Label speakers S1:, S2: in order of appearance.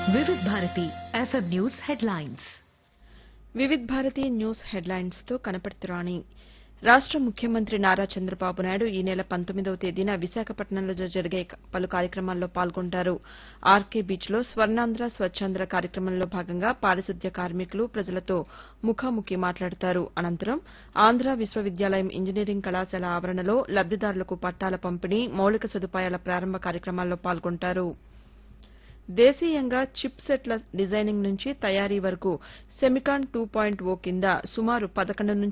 S1: వివిధ Bharati FM news headlines
S2: Vividh Bharati news headlines తో కనపడుతురాణి రాష్ట ముఖ్యమంత్రి నారా చంద్రబాబు నాయుడు ఈ నెల పంతొమ్మిదవ తేదీన విశాఖపట్నంలో జరిగే పలు కార్యక్రమాల్లో పాల్గొంటారు ఆర్కే బీచ్లో స్వర్ణాంధ్ర స్వచ్ఛాంధ్ర కార్యక్రమంలో భాగంగా పారిశుద్ధ్య కార్మికులు ప్రజలతో ముఖాముఖి మాట్లాడతారు అనంతరం ఆంధ్ర విశ్వవిద్యాలయం ఇంజనీరింగ్ కళాశాల ఆవరణలో లబ్దిదారులకు పట్టాల పంపిణీ మౌలిక సదుపాయాల ప్రారంభ కార్యక్రమాల్లో పాల్గొంటారు దేశీయంగా చిప్ సెట్ల డిజైనింగ్ నుంచి తయారీ వరకు సెమికాన్ టూ పాయింట్ ఓ కింద సుమారు పదకొండు నుంచి